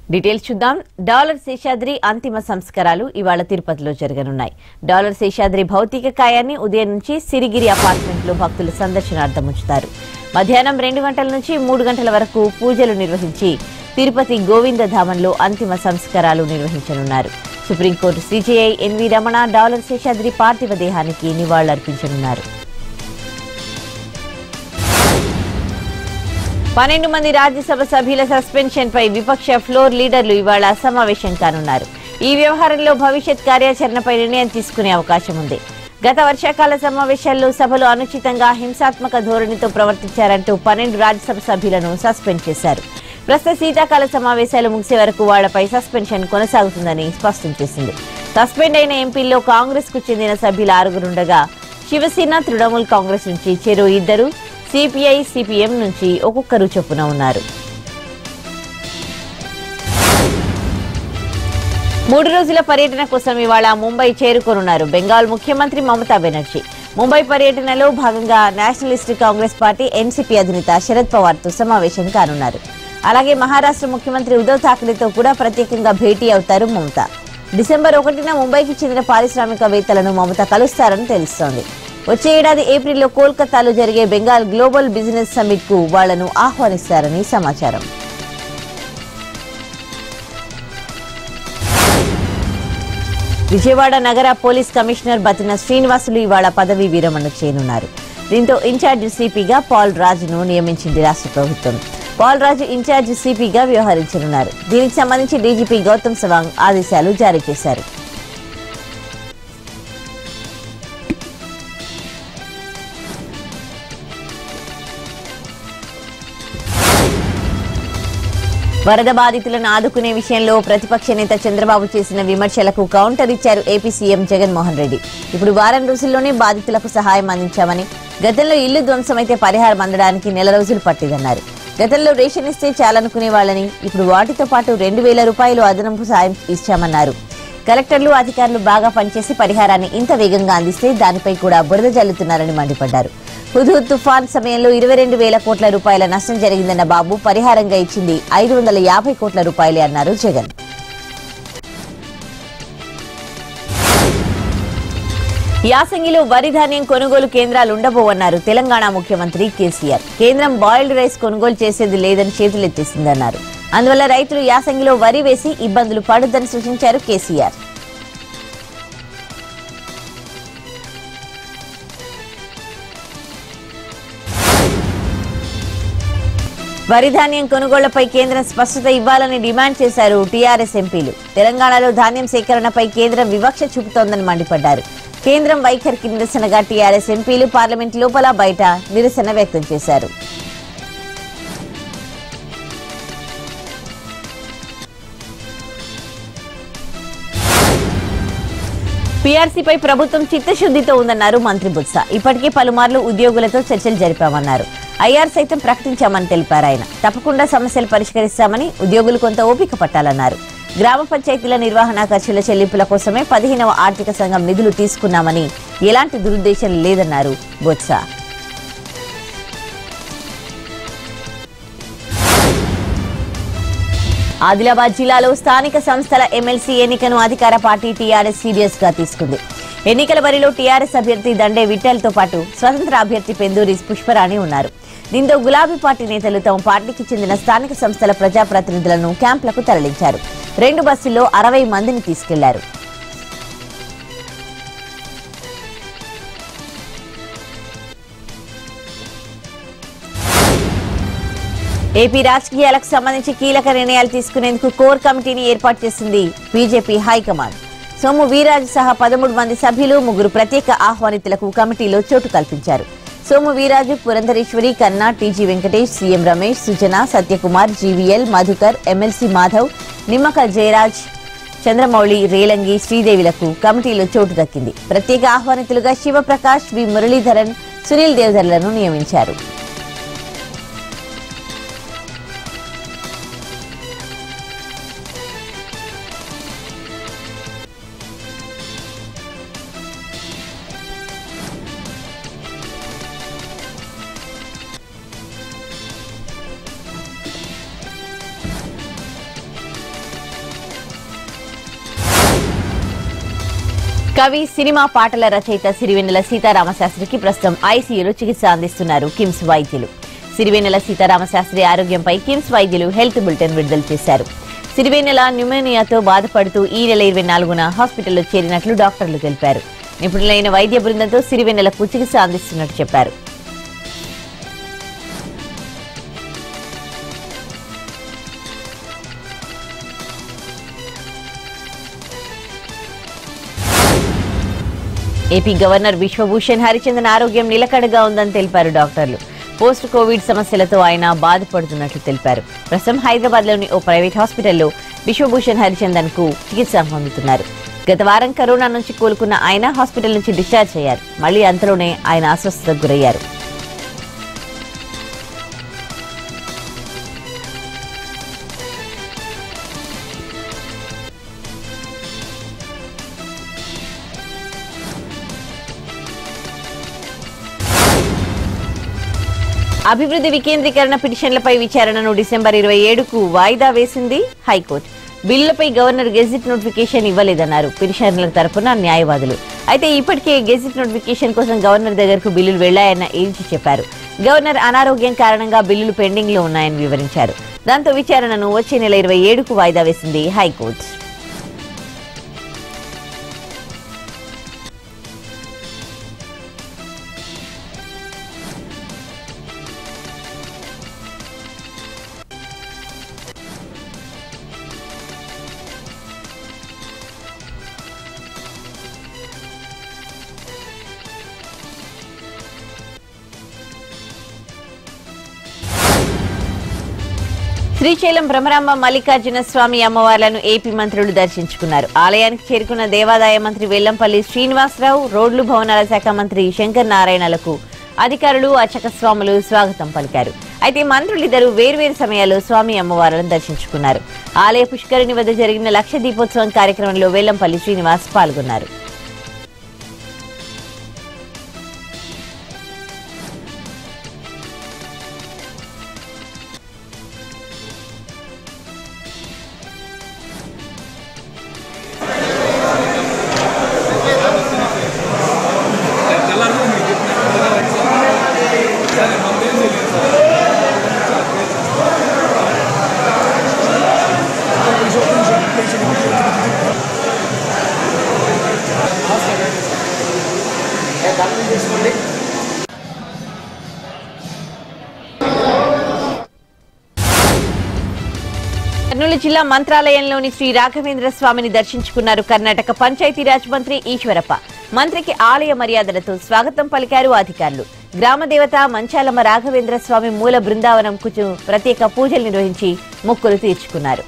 details చూద్దాం dollar Seshadri అంతిమ సంస్కారాలు ఇవాళ తిరుపతిలో జరగనున్నాయి డాలర్ శేషాద్రి భౌతిక కాయాన్ని ఉదయం నుంచి సిరిగిరి అపార్ట్మెంట్ లో భక్తులు సందర్శనార్థం ఉంచుతారు మధ్యాహ్నం రెండు గంటల నుంచి మూడు గంటల వరకు పూజలు నిర్వహించి తిరుపతి గోవింద ధామంలో అంతిమ సంస్కారాలు నిర్వహించనున్నారు supreme court CJI NV Ramana Dollar Seshadri పార్థివ దేహానికి నివాళులర్పించనున్నారు పన్నెండు మంది రాజ్యసభ సభ్యుల సస్పెన్షన్ పై విపక్ష ఫ్లోర్ లీడర్లు ఇవాళ సమావేశం కానున్నారు ఈ వ్యవహారంలో భవిష్యత్ కార్యాచరణపై నిర్ణయం తీసుకునే అవకాశం ఉంది గత వర్షాకాల సమావేశాల్లో సభలో అనుచితంగా హింసాత్మక ధోరణితో ప్రవర్తించారంటూ పన్నెండు రాజ్యసభ సభ్యులను సస్పెండ్ చేశారు ప్రస్తుత శీతాకాల సమావేశాలు ముగిసే వరకు వాళ్లపై సస్పెన్షన్ కొనసాగుతుందని స్పష్టం చేసింది సస్పెండ్ అయిన ఎంపీల్లో కాంగ్రెస్ కు చెందిన సభ్యులు ఆరుగురుండగా శివసేన తృణమూల్ కాంగ్రెస్ నుంచి చెరో ఇద్దరు సిపిఐ సిపిఎం నుంచి ఒక్కొక్కరు చొప్పున ఉన్నారు మూడు రోజుల పర్యటన కోసం ఇవాళ ముంబై చేరుకోనున్నారు బెంగాల్ ముఖ్యమంత్రి మమతా బెనర్జీ ముంబై పర్యటనలో భాగంగా నేషనలిస్ట్ కాంగ్రెస్ పార్టీ ఎన్సీపీ అధినేత శరద్ పవార్ తో సమావేశం కానున్నారు అలాగే మహారాష్ట్ర ముఖ్యమంత్రి ఉద్దవ్ ఠాక్రేతో కూడా ప్రత్యేకంగా భేటీ అవుతారు మమత డిసెంబర్ ఒకటిన ముంబైకి చెందిన పారిశ్రామికవేత్తలను మమత కలుస్తారని తెలుస్తోంది వచ్చే ఏడాది ఏప్రిల్లో కోల్కతాలో జరిగే బెంగాల్ గ్లోబల్ బిజినెస్ సమ్మిట్ కు వాళ్లను ఆహ్వానిస్తారని సమాచారం విజయవాడ నగర పోలీస్ కమిషనర్ బతిన శ్రీనివాసులు ఇవాళ పదవీ విరమణ చేయనున్నారు దీంతో ఇన్ఛార్జ్ సిపిగా పాల్ రాజును నియమించింది రాష్ట్ర ప్రభుత్వం పాల్ రాజు ఇన్ఛార్జ్ సిపిగా వ్యవహరించనున్నారు దీనికి సంబంధించి డీజీపీ గౌతమ్ సవాంగ్ ఆదేశాలు జారీ చేశారు వరద బాధితులను ఆదుకునే విషయంలో ప్రతిపక్ష నేత చంద్రబాబు చేసిన విమర్శలకు కౌంటర్ ఇచ్చారు ఏపీ సీఎం జగన్మోహన్ రెడ్డి ఇప్పుడు వారం రోజుల్లోనే బాధితులకు సహాయం అందించామని గతంలో ఇల్లు ధ్వంసమైతే పరిహారం అందడానికి నెల రోజులు పట్టిదన్నారు గతంలో రేషన్ ఇస్తే చాలనుకునే వాళ్ళని ఇప్పుడు వాటితో పాటు రెండు వేల రూపాయలు అదనపు సాయం ఇచ్చామన్నారు కలెక్టర్లు అధికారులు బాగా పనిచేసి పరిహారాన్ని ఇంత వేగంగా అందిస్తే దానిపై కూడా బురద జల్లుతున్నారని మండిపడ్డారు హుదూద్ తుఫాన్ సమయంలో ఇరవై రెండు వేల కోట్ల రూపాయల నష్టం జరిగిందన్న బాబు పరిహారంగా ఇచ్చింది ఐదు వందల యాభై కోట్ల రూపాయలే అన్నారు జగన్ యాసంగిలో వరి ధాన్యం కొనుగోలు కేంద్రాలు ఉండబోవన్నారు తెలంగాణ ముఖ్యమంత్రి కేసీఆర్ కేంద్రం బాయిల్డ్ రైస్ కొనుగోలు చేసేది లేదని చేతులెత్తేసిందన్నారు అందువల్ల రైతులు యాసంగిలో వరి వేసి ఇబ్బందులు పడొద్దని సూచించారు కేసీఆర్ వరి ధాన్యం కొనుగోళ్లపై కేంద్రం స్పష్టత ఇవ్వాలని డిమాండ్ చేశారు టీఆర్ఎస్ ఎంపీలు తెలంగాణలో ధాన్యం సేకరణపై కేంద్రం వివక్ష చూపుతోందని మండిపడ్డారు కేంద్రం వైఖరికి నిరసనగా టీఆర్ఎస్ ఎంపీలు పార్లమెంట్ లోపల బయట నిరసన వ్యక్తం చేశారు పీఆర్సీపై ప్రభుత్వం చిత్తశుద్దితో ఉందన్నారు మంత్రి బుత్స ఇప్పటికే పలుమార్లు ఉద్యోగులతో చర్చలు జరిపామన్నారు ఐఆర్ సైతం ప్రకటించామని తెలిపారు ఆయన తప్పకుండా సమస్యలు పరిష్కరిస్తామని ఉద్యోగులు కొంత ఓపిక పట్టాలన్నారు గ్రామ పంచాయతీల నిర్వహణ ఖర్చుల చెల్లింపుల కోసమే పదిహేనవ ఆర్థిక సంఘం నిధులు తీసుకున్నామని ఎలాంటి దురుద్దేశం లేదన్నారు బొత్స ఆదిలాబాద్ జిల్లాలో స్థానిక సంస్థల ఎమ్మెల్సీ ఎన్నికను అధికార పార్టీ టీఆర్ఎస్ సీరియస్ గా తీసుకుంది ఎన్నికల బరిలో టీఆర్ఎస్ అభ్యర్థి దండే విఠల్తో పాటు స్వతంత్ర అభ్యర్థి పెందూరి పుష్పరాణి ఉన్నారు దీంతో గులాబీ పార్టీ నేతలు తమ పార్టీకి చెందిన స్థానిక సంస్థల ప్రజాప్రతినిధులను క్యాంపులకు తరలించారు రెండు బస్సుల్లో అరవై మందిని తీసుకెళ్లారు ఏపీ రాజకీయాలకు సంబంధించి కీలక నిర్ణయాలు తీసుకునేందుకు కోర్ కమిటీని ఏర్పాటు చేసింది బీజేపీ హైకమాండ్ సోము వీరాజు సహా పదమూడు మంది సభ్యులు ముగ్గురు ప్రత్యేక ఆహ్వానితులకు కమిటీలో చోటు కల్పించారు Somu Veerraju Purandeswari Kanna TG Venkatesh CM Ramesh Sujana Satyakumar GVL Madhukar MLC Madhav Nimmaka Jayaraj Chandramouli Relangi శ్రీదేవిలకు కమిటీలో చోటు దక్కింది ప్రత్యేక ఆహ్వానితులుగా శివప్రకాష్ వి మురళీధరన్ సునీల్ దేవధర్లను నియమించారు కవి సినిమా పాటల రచయిత సిరివెన్నెల సీతారామశాస్త్రికి ప్రస్తుతం ఐసీయూలో చికిత్స అందిస్తున్నారు కిమ్స్ వైద్యులు సిరివెన్నెల సీతారామశాస్త్రి ఆరోగ్యంపై కిమ్స్ వైద్యులు హెల్త్ బులెటిన్ విడుదల చేశారు సిరివెన్నెల న్యూమోనియాతో బాధపడుతూ ఈ నెల ఇరవై నాలుగున హాస్పిటల్లో చేరినట్లు డాక్టర్లు తెలిపారు నిపుణులైన వైద్య బృందంతో సిరివెన్నెలకు చికిత్స అందిస్తున్నట్టు చెప్పారు ఏపీ గవర్నర్ విశ్వభూషణ్ హరిచందన్ ఆరోగ్యం నిలకడగా ఉందని తెలిపారు డాక్టర్లు పోస్ట్ కోవిడ్ సమస్యలతో ఆయన బాధపడుతున్నట్లు తెలిపారు ప్రస్తుతం హైదరాబాద్ లోని ఓ ప్రైవేట్ హాస్పిటల్లో విశ్వభూషణ్ హరిచందన్ కు చికిత్స పొందుతున్నారు గత వారం కరోనా నుంచి కోలుకున్న ఆయన హాస్పిటల్ నుంచి డిశ్చార్జ్ అయ్యారు మళ్లీ అంతలోనే ఆయన అస్వస్థతకు గురయ్యారు అభివృద్ధి వికేంద్రీకరణ పిటిషన్లపై విచారణను డిసెంబర్ ఇరవై ఏడుకు వాయిదా వేసింది హైకోర్టు బిల్లులపై గవర్నర్ గెజిట్ నోటిఫికేషన్ ఇవ్వలేదన్నారు పిటిషనర్ల తరపున న్యాయవాదులు అయితే ఇప్పటికే గెజిట్ నోటిఫికేషన్ కోసం గవర్నర్ దగ్గరకు బిల్లులు వెళ్లాయన్న ఏజీ చెప్పారు గవర్నర్ అనారోగ్యం కారణంగా బిల్లులు పెండింగ్ లో ఉన్నాయని వివరించారు దాంతో విచారణను వచ్చే నెల ఇరవై ఏడుకు వాయిదా వేసింది హైకోర్టు శ్రీశైలం భ్రమరాంబ మల్లికార్జున స్వామి అమ్మవార్లను ఏపీ మంత్రులు దర్శించుకున్నారు ఆలయానికి చేరుకున్న దేవాదాయ మంత్రి వెల్లంపల్లి శ్రీనివాసరావు రోడ్లు భవనాల శాఖ మంత్రి శంకర్ నారాయణలకు అధికారులు అర్చక స్వాములు స్వాగతం పలికారు అయితే మంత్రులిద్దరూ వేర్వేరు సమయాల్లో స్వామి అమ్మవార్లను దర్శించుకున్నారు ఆలయ పుష్కరిణి వద్ద జరిగిన లక్ష దీపోత్సవం కార్యక్రమంలో వెల్లంపల్లి శ్రీనివాస్ పాల్గొన్నారు కర్నూలు జిల్లా మంత్రాలయంలోని శ్రీ రాఘవేంద్ర స్వామిని దర్శించుకున్నారు కర్ణాటక పంచాయతీరాజ్ మంత్రి ఈశ్వరప్ప మంత్రికి ఆలయ మర్యాదలతో స్వాగతం పలికారు అధికారులు గ్రామ దేవత మంచాలమ్మ రాఘవేంద్ర స్వామి మూల బృందావనం కుచు ప్రత్యేక పూజలు నిర్వహించి మొక్కులు తీర్చుకున్నారు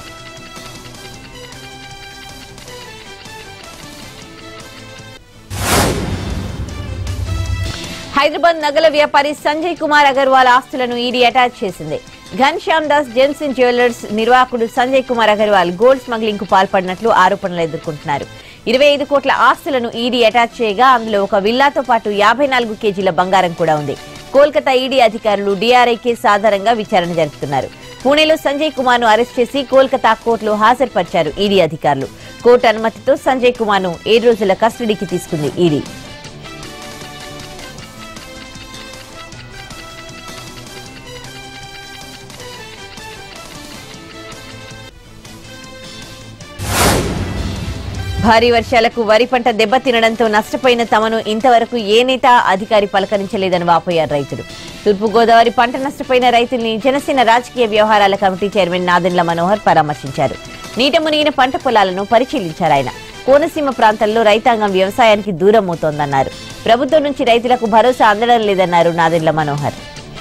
హైదరాబాద్ నగల వ్యాపారి సంజయ్ కుమార్ అగర్వాల్ ఆస్తులను ఈడీ అటాచ్ చేసింది ఘన్శ్యామ్ దాస్ జెన్సన్ జ్యువెలర్స్ నిర్వాహకుడు సంజయ్ కుమార్ అగర్వాల్ గోల్డ్ స్మగ్లింగ్ కు పాల్పడినట్లు ఆరోపణలు ఎదుర్కొంటున్నారు ఇరవై ఐదు కోట్ల ఆస్తులను ఈడీ అటాచ్ చేయగా అందులో ఒక విల్లాతో పాటు యాభై నాలుగు కేజీల బంగారం కూడా ఉంది కోల్కతా ఈడీ అధికారులు డీఆర్ఐ కేసు ఆధారంగా విచారణ జరుపుతున్నారు పూణేలో సంజయ్ కుమార్ ను అరెస్ట్ చేసి కోల్కతా కోర్టులో హాజరుపరిచారు ఈడీ అధికారులు కోర్టు అనుమతితో సంజయ్ కుమార్ ను ఏడు రోజుల కస్టడీకి తీసుకుంది ఈడీ భారీ వర్షాలకు వరి పంట దెబ్బతినడంతో నష్టపోయిన తమను ఇంతవరకు ఏ నేత అధికారి పలకరించలేదని వాపోయారు రైతులు తూర్పుగోదావరి పంట నష్టపోయిన రైతుల్ని జనసేన రాజకీయ వ్యవహారాల కమిటీ చైర్మన్ నాదెండ్ల మనోహర్ పరామర్శించారు నీట మునిగిన పంట పొలాలను పరిశీలించారు ఆయన కోనసీమ ప్రాంతాల్లో రైతాంగం వ్యవసాయానికి దూరం అవుతోందన్నారు ప్రభుత్వం నుంచి రైతులకు భరోసా అందడం లేదన్నారు నాదెండ్ల మనోహర్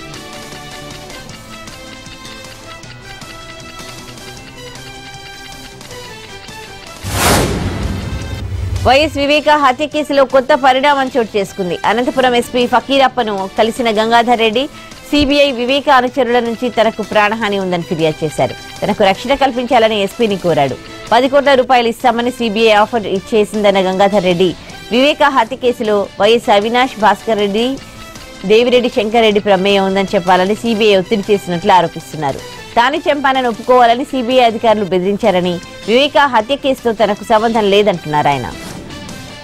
వైఎస్ వివేక హత్య కేసులో కొత్త పరిణామం చోటు చేసుకుంది అనంతపురం ఎస్పీ ఫకీరప్పను కలిసిన గంగాధర్ రెడ్డి సిబిఐ వివేక అనుచరుల నుంచి తనకు ప్రాణహాని ఉందని ఫిర్యాదు చేశారు తనకు రక్షణ కల్పించాలని ఎస్పీని కోరాడు పది కోట్ల రూపాయలు ఇస్తామని సిబిఐ ఆఫర్ ఇచ్చేసిందన్న గంగాధర్ రెడ్డి వివేక హత్య కేసులో వైఎస్ అవినాష్ భాస్కర్ రెడ్డి దేవిరెడ్డి శంకర్ రెడ్డి ప్రమేయం ఉందని చెప్పాలని సిబిఐ ఒత్తిడి చేసినట్లు ఆరోపిస్తున్నారు తాను చంపానని ఒప్పుకోవాలని సిబిఐ అధికారులు బెదిరించారని వివేక హత్య కేసుతో తనకు సంబంధం లేదంటున్నారు ఆయన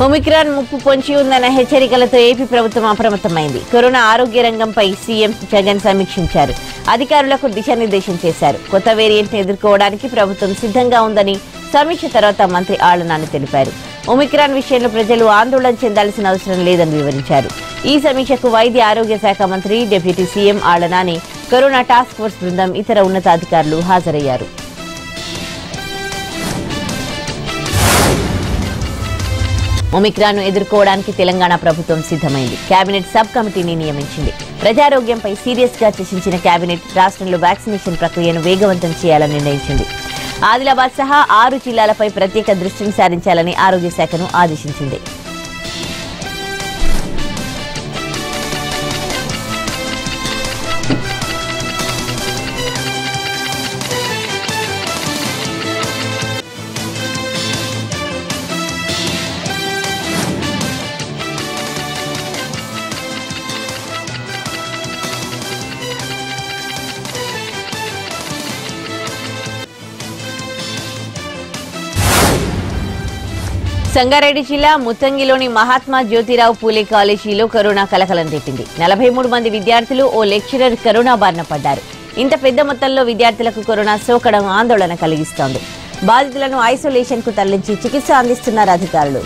ఒమిక్రాన్ ముప్పు పొంచి ఉందన్న హెచ్చరికలతో ఏపీ ప్రభుత్వం అప్రమత్తమైంది కరోనా ఆరోగ్య రంగంపై సీఎం జగన్ సమీక్షించారు అధికారులకు దిశానిర్దేశం చేశారు కొత్త వేరియంట్ ఎదుర్కోవడానికి ప్రభుత్వం సిద్ధంగా ఉందని సమీక్ష తర్వాత మంత్రి ఆళ్లనాని తెలిపారు ఒమిక్రాన్ విషయంలో ప్రజలు ఆందోళన చెందాల్సిన అవసరం లేదని వివరించారు ఈ సమీక్షకు వైద్య ఆరోగ్య శాఖ మంత్రి deputy CM Alla Nani corona task force బృందం ఇతర ఉన్నతాధికారులు హాజరయ్యారు ఒమిక్రాన్ ను ఎదుర్కోవడానికి తెలంగాణ ప్రభుత్వం సిద్ధమైంది కేబినెట్ సబ్ కమిటీని నియమించింది ప్రజారోగ్యంపై సీరియస్ గా చర్చించిన కేబినెట్ రాష్ట్రంలో వ్యాక్సినేషన్ ప్రక్రియను వేగవంతం చేయాలని నిర్ణయించింది ఆదిలాబాద్ సహా ఆరు జిల్లాలపై ప్రత్యేక దృష్టిని సారించాలని ఆరోగ్య శాఖను ఆదేశించింది సంగారెడ్డి జిల్లా ముత్తంగిలోని మహాత్మా జ్యోతిరావు పూలే కాలేజీలో కరోనా కలకలం రేపింది నలభై మూడు మంది విద్యార్థులు ఓ లెక్చరర్ కరోనా బారిన పడ్డారు ఇంత పెద్ద మొత్తంలో విద్యార్థులకు కరోనా సోకడం ఆందోళన కలిగిస్తోంది బాధితులను ఐసోలేషన్ కు తరలించి చికిత్స అందిస్తున్నారు అధికారులు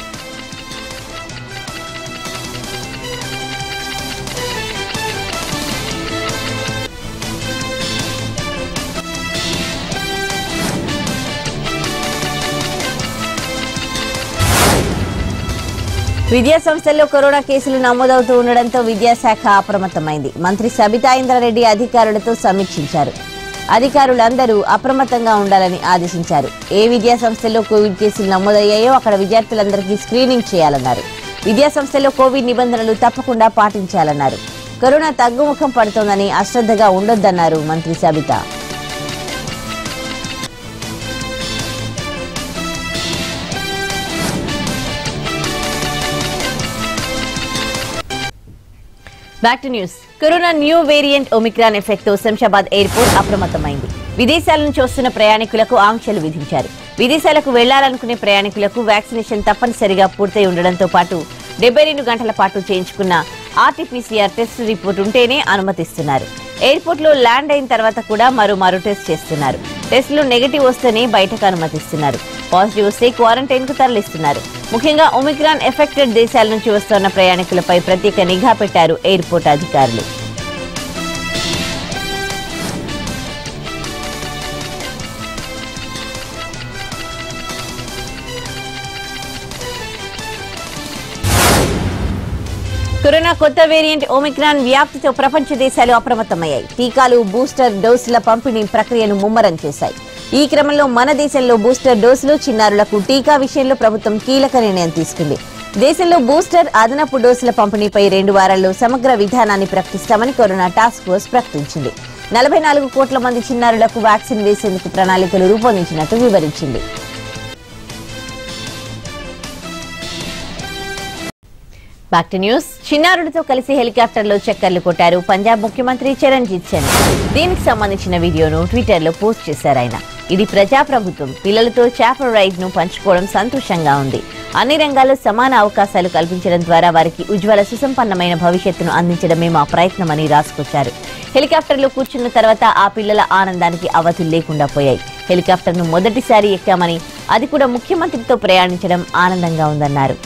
విద్యా సంస్థల్లో కరోనా కేసులు నమోదవుతూ ఉండడంతో విద్యాశాఖ అప్రమత్తమైంది మంత్రి సబితా ఇంద్రారెడ్డి అధికారులతో సమీక్షించారు అధికారులందరూ అప్రమత్తంగా ఉండాలని ఆదేశించారు ఏ విద్యా సంస్థల్లో కోవిడ్ కేసులు నమోదయ్యాయో అక్కడ విద్యార్థులందరికీ స్క్రీనింగ్ చేయాలన్నారు విద్యా సంస్థల్లో కోవిడ్ నిబంధనలు తప్పకుండా పాటించాలన్నారు కరోనా తగ్గుముఖం పడుతోందని అశ్రద్ధగా ఉండొద్దన్నారు మంత్రి Sabitha back to news corona new variant omicron effect తో శంషాబాద్ ఎయిర్పోర్ట్ అప్రమత్తమైంది విదేశాల నుంచి వస్తున్న ప్రయాణికులకు ఆంక్షలు విధించారు విదేశాలకు వెళ్లాలనుకునే ప్రయాణికులకు వ్యాక్సినేషన్ తప్పనిసరిగా పూర్తయి ఉండడంతో పాటు డెబ్బై రెండు గంటల పాటు చేయించుకున్న ఆర్టీపీసీఆర్ టెస్ట్ రిపోర్ట్ ఉంటేనే అనుమతిస్తున్నారు ఎయిర్పోర్ట్ లో ల్యాండ్ అయిన తర్వాత కూడా మరో మరో టెస్ట్ చేస్తున్నారు టెస్టులు నెగిటివ్ వస్తేనే బయటకు అనుమతిస్తున్నారు పాజిటివ్ వస్తే క్వారంటైన్ కు తరలిస్తున్నారు ముఖ్యంగా ఒమిక్రాన్ ఎఫెక్టెడ్ దేశాల నుంచి వస్తున్న ప్రయాణికులపై ప్రత్యేక నిఘా పెట్టారు ఎయిర్పోర్ట్ అధికారులు కరోనా కొత్త వేరియంట్ ఒమిక్రాన్ వ్యాప్తితో ప్రపంచ దేశాలు అప్రమత్తమయ్యాయి టీకాలు బూస్టర్ డోసుల పంపిణీ ప్రక్రియను ముమ్మరం చేశాయి ఈ క్రమంలో మన దేశంలో బూస్టర్ డోసులు చిన్నారులకు టీకా విషయంలో ప్రభుత్వం కీలక నిర్ణయం తీసుకుంది దేశంలో బూస్టర్ అదనపు డోసుల పంపిణీపై రెండు వారాల్లో సమగ్ర విధానాన్ని ప్రకటిస్తామని కరోనా టాస్క్ ఫోర్స్ ప్రకటించింది నలభై నాలుగు కోట్ల మంది చిన్నారులకు వ్యాక్సిన్ వేసేందుకు ప్రణాళికలు రూపొందించినట్టు వివరించింది బ్యాక్ టు న్యూస్ చిన్నారులతో కలిసి హెలికాప్టర్లో చక్కర్లు కొట్టారు పంజాబ్ ముఖ్యమంత్రి చరణ్జీత్ సింగ్ దీనికి సంబంధించిన వీడియోను ట్విట్టర్లో పోస్ట్ చేశారు ఆయన ఇది ప్రజాప్రభుత్వం పిల్లలతో చేపల రైడ్ ను పంచుకోవడం సంతోషంగా ఉంది అన్ని రంగాల్లో సమాన అవకాశాలు కల్పించడం ద్వారా వారికి ఉజ్వల సుసంపన్నమైన భవిష్యత్తును అందించడమే మా ప్రయత్నమని రాసుకొచ్చారు హెలికాప్టర్లో కూర్చున్న తర్వాత ఆ పిల్లల ఆనందానికి అవధులు లేకుండా పోయాయి హెలికాప్టర్ను మొదటిసారి ఎక్కామని అది కూడా ముఖ్యమంత్రితో ప్రయాణించడం ఆనందంగా ఉందన్నారు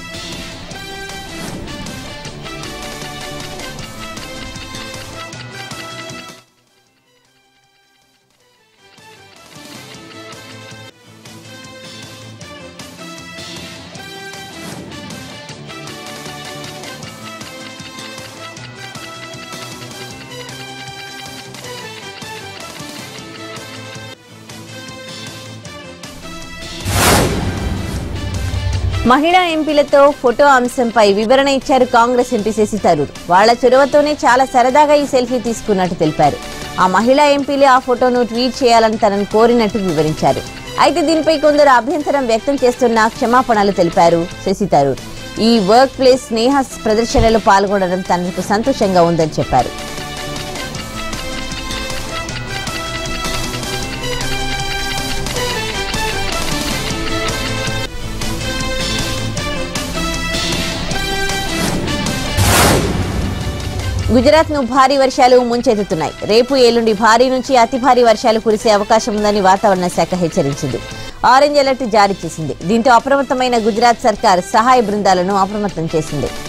మహిళా ఎంపీలతో ఫోటో అంశంపై వివరణ ఇచ్చారు కాంగ్రెస్ ఎంపీ శశి తరూర్ వాళ్ల చొరవతోనే చాలా సరదాగా ఈ సెల్ఫీ తీసుకున్నట్టు తెలిపారు ఆ మహిళా ఎంపీలే ఆ ఫోటోను ట్వీట్ చేయాలని తనను కోరినట్టు వివరించారు అయితే దీనిపై కొందరు అభ్యంతరం వ్యక్తం చేస్తున్న క్షమాపణలు తెలిపారు శశి తరూర్ ఈ వర్క్ ప్లేస్ స్నేహ ప్రదర్శనలో పాల్గొనడం తనకు సంతోషంగా ఉందని చెప్పారు గుజరాత్ ను భారీ వర్షాలు ముంచెత్తుతున్నాయి రేపు ఎల్లుండి భారీ నుంచి అతి భారీ వర్షాలు కురిసే అవకాశం ఉందని వాతావరణ శాఖ హెచ్చరించింది ఆరెంజ్ అలర్ట్ జారీ చేసింది దీంతో అప్రమత్తమైన గుజరాత్ సర్కార్ సహాయ బృందాలను అప్రమత్తం చేసింది